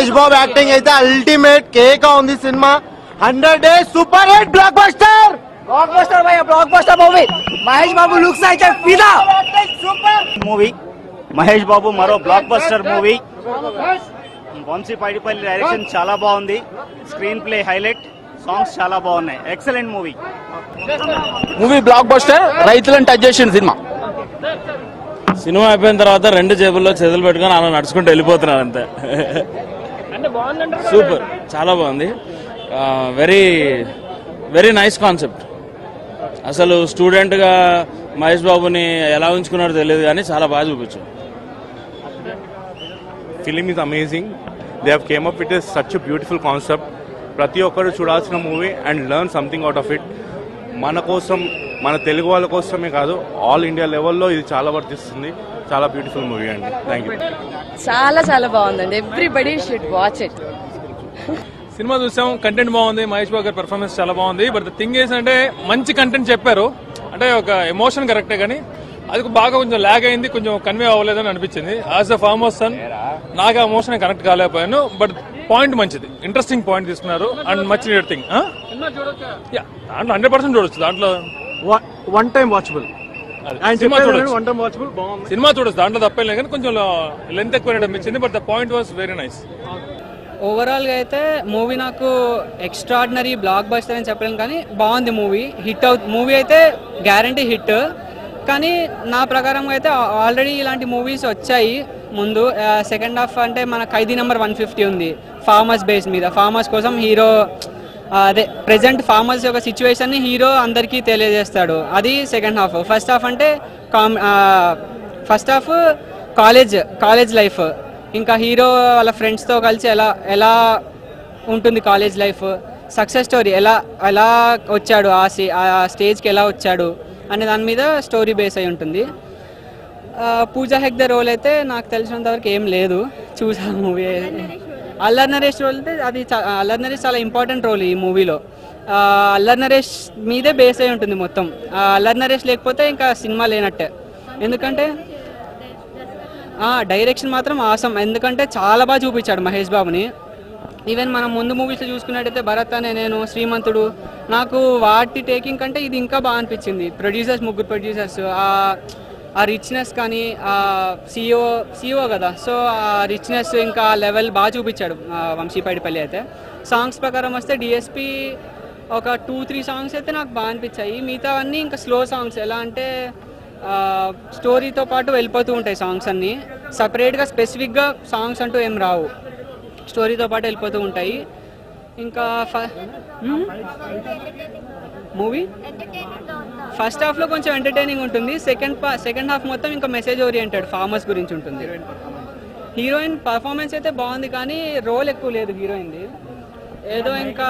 Mahesh Babu acting అయితే ultimate cake ఉంది cinema hundred days super hit blockbuster blockbuster భయ blockbuster movie Mahesh Babu looks అయితే ఫిదా movie Mahesh Babu మరో blockbuster movie Vamshi Paidipally direction చాలా బాగుంది స్క్రీన్ ప్లే హైలైట్ సాంగ్స్ చాలా బాగున్నాయి excellent movie movie blockbuster రైతులను టచ్ చేసింది సినిమా సినిమా అయిపోయిన తర్వాత రెండు జేబుల్లో చేతులు పెట్టుకొని అలా నడుచుకుంటూ వెళ్ళిపోతున్నారు అంతే సూపర్ చాలా బాగుంది వెరీ వెరీ నైస్ కాన్సెప్ట్ అసలు స్టూడెంట్గా మహేష్ బాబుని ఎలా ఉంచుకున్నారో తెలియదు కానీ చాలా బాగా చూపించారు film is amazing they have come up with such beautiful concept ప్రతి ఒక్కరు చూడాల్సిన movie and learn something out of it మన కోసం మన తెలుగు వాళ్ళ కోసమే కాదు ఆల్ ఇండియా లెవెల్లో ఇది చాలా వర్తిస్తుంది చాలా బ్యూటిఫుల్ మూవీ అండి థ్యాంక్ యూ చాలా చాలా బాగుందండి everybody should watch it cinema చూసాం కంటెంట్ బాగుంది మహేష్ బాబు గారి పెర్ఫార్మెన్స్ చాలా బాగుంది బట్ ద థింగ్ ఏస్ అంటే మంచి కంటెంట్ చెప్పారు అంటే ఒక ఎమోషన్ కరెక్టే కానీ అది బాగా కొంచెం లాగ్ అయింది కొంచెం కన్వే అవ్వలేదని అనిపించింది యాజ్ అ ఫార్మర్ సన్ నాకు ఆ ఎమోషన్ కనెక్ట్ కాలేకపోయాను బట్ పాయింట్ మంచిది ఇంట్రెస్టింగ్ పాయింట్ తీసుకున్నారు అండ్ మచ్ నీడెడ్ థింగ్ దాంట్లో హండ్రెడ్ పర్సెంట్ చూడొచ్చు దాంట్లో వన్ టైం వాచబుల్ ఆయన సినిమా చెప్పేది చూడొచ్చు వన్ టైం వాచబుల్ బాగుంది సినిమా చూడొచ్చు దాంట్లో తప్పేం లేదు కానీ కొంచెం లెంత్ ఎక్కువ అనిపించింది but the point was very nice ఓవరాల్గా అయితే మూవీ నాకు ఎక్స్ట్రాడినరీ బ్లాక్ బస్టర్ అని చెప్పలేను కానీ బాగుంది మూవీ హిట్ అవు మూవీ అయితే గ్యారంటీ హిట్ కానీ నా ప్రకారం అయితే ఆల్రెడీ ఇలాంటి మూవీస్ వచ్చాయి ముందు సెకండ్ హాఫ్ అంటే మన ఖైదీ నెంబర్ వన్ ఫిఫ్టీ ఉంది ఫార్మర్స్ బేస్ మీద ఫార్మర్స్ కోసం హీరో అదే ప్రజెంట్ ఫార్మర్స్ యొక్క సిచ్యువేషన్ని హీరో అందరికీ తెలియజేస్తాడు అది సెకండ్ హాఫ్ ఫస్ట్ హాఫ్ అంటే calm first half college college life ఇంకా హీరో వాళ్ళ ఫ్రెండ్స్తో కలిసి ఎలా ఎలా ఉంటుంది కాలేజ్ లైఫ్ సక్సెస్ స్టోరీ ఎలా ఎలా వచ్చాడు ఆ స్టే ఆ స్టేజ్కి ఎలా వచ్చాడు అనే దాని మీద స్టోరీ బేస్ అయి ఉంటుంది ఆ, పూజా హెగ్దే రోల్ అయితే నాకు తెలిసినంత వరకు ఏం లేదు చూసాను మూవీ అల్లర్ నరేష్ రోల్ అయితే అది చా- అల్లర్ నరేష్ చాలా ఇంపార్టెంట్ రోల్ ఈ మూవీలో ఆ, అల్లర్ నరేష్ మీదే బేస్ అయి ఉంటుంది మొత్తం ఆ, అల్లర్ నరేష్ లేకపోతే ఇంకా సినిమా లేనట్టే ఎందుకంటే ఆ, డైరెక్షన్ మాత్రం ఆసం ఎందుకంటే చాలా బాగా చూపించాడు మహేష్ బాబుని ఈవెన్ మనం ముందు మూవీస్లో చూసుకున్నట్టయితే భరత్ అనే నేను శ్రీమంతుడు నాకు వాటి టేకింగ్ కంటే ఇది ఇంకా బాగా అనిపించింది ప్రొడ్యూసర్స్ ముగ్గురు ప్రొడ్యూసర్స్ ఆ రిచ్నెస్ కానీ ఆ సిఓ సిఓ కదా సో ఆ రిచ్నెస్ ఇంకా లెవెల్ బాగా చూపించాడు ఆ, వంశీపైడిపల్లి అయితే సాంగ్స్ ప్రకారం వస్తే డిఎస్పి ఒక టూ త్రీ సాంగ్స్ అయితే నాకు బాగా అనిపించాయి మిగతా అన్నీ ఇంకా స్లో సాంగ్స్ ఎలా అంటే స్టోరీతో పాటు వెళ్ళిపోతూ ఉంటాయి సాంగ్స్ అన్నీ సపరేట్గా స్పెసిఫిక్గా సాంగ్స్ అంటూ ఏం రావు స్టోరీతో పాటు వెళ్ళిపోతూ ఉంటాయి ఇంకా మూవీ ఫస్ట్ హాఫ్లో కొంచెం ఎంటర్టైనింగ్ ఉంటుంది సెకండ్ పా సెకండ్ హాఫ్ మొత్తం ఇంకా మెసేజ్ ఓరియంటెడ్ ఫార్మర్స్ గురించి ఉంటుంది హీరోయిన్ పర్ఫార్మెన్స్ అయితే బాగుంది కానీ రోల్ ఎక్కువ లేదు హీరోయిన్ది ఏదో ఇంకా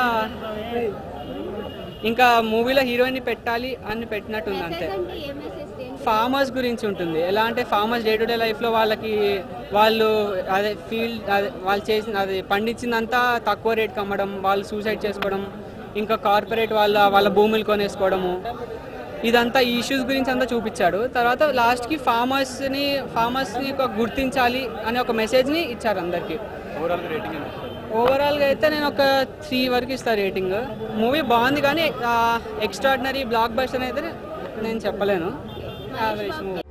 ఇంకా మూవీలో హీరోయిన్ పెట్టాలి అని పెట్టినట్టుంది అంతే ఫార్మర్స్ గురించి ఉంటుంది ఎలా అంటే ఫార్మర్స్ డే టు డే లైఫ్లో వాళ్ళకి వాళ్ళు అదే ఫీల్డ్ అదే వాళ్ళు చేసిన అది పండించిందంతా తక్కువ రేట్కి అమ్మడం వాళ్ళు సూసైడ్ చేసుకోవడం ఇంకా కార్పొరేట్ వాళ్ళ వాళ్ళ భూములు కొనేసుకోవడము ఇదంతా ఈ ఇష్యూస్ గురించి అంతా చూపించాడు తర్వాత లాస్ట్కి ఫార్మర్స్ని ఫార్మర్స్ని ఒక గుర్తించాలి అనే ఒక మెసేజ్ని ఇచ్చారు అందరికీ ఓవరాల్గా అయితే నేను ఒక త్రీ వరకు ఇస్తాను రేటింగ్ మూవీ బాగుంది కానీ ఎక్స్ట్రాడినరీ బ్లాక్ బస్టర్ అయితే నేను చెప్పలేను యావరేజ్ మూవీ